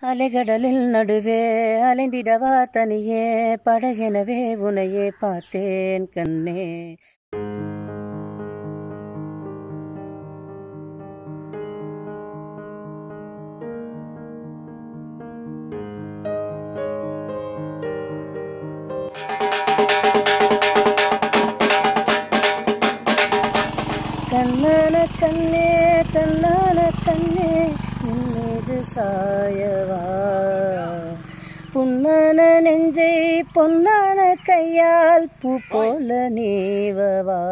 அலைகடலில் நடுவே அலைந்திடவா தனியே படகெனவே உனையே பார்த்தேன் கண்ணே கண்ணான கண்ணே கண்ணான கண்ணே என் மீது சாயவா புண்ணான நெஞ்சை பொன்னான கையால் பூ போல நீவவா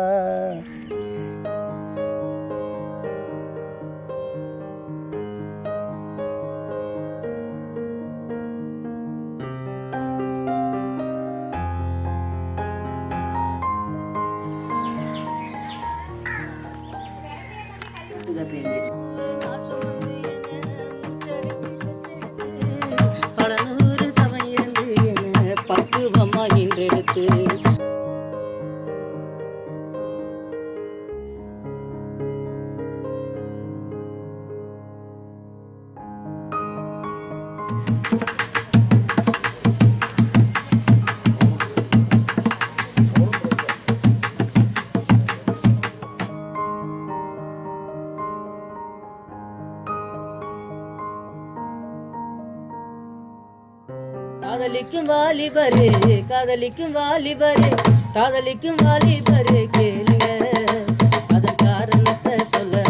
பல நூறு தவம் இருந்து என பக்குவமா நின்றெடுத்து காதலிக்கும் வாலிபரு காதலிக்கும் வாலிபரு காதலிக்கும் வாலிபரு கேளுங்க அதன் காரணத்தை சொல்ல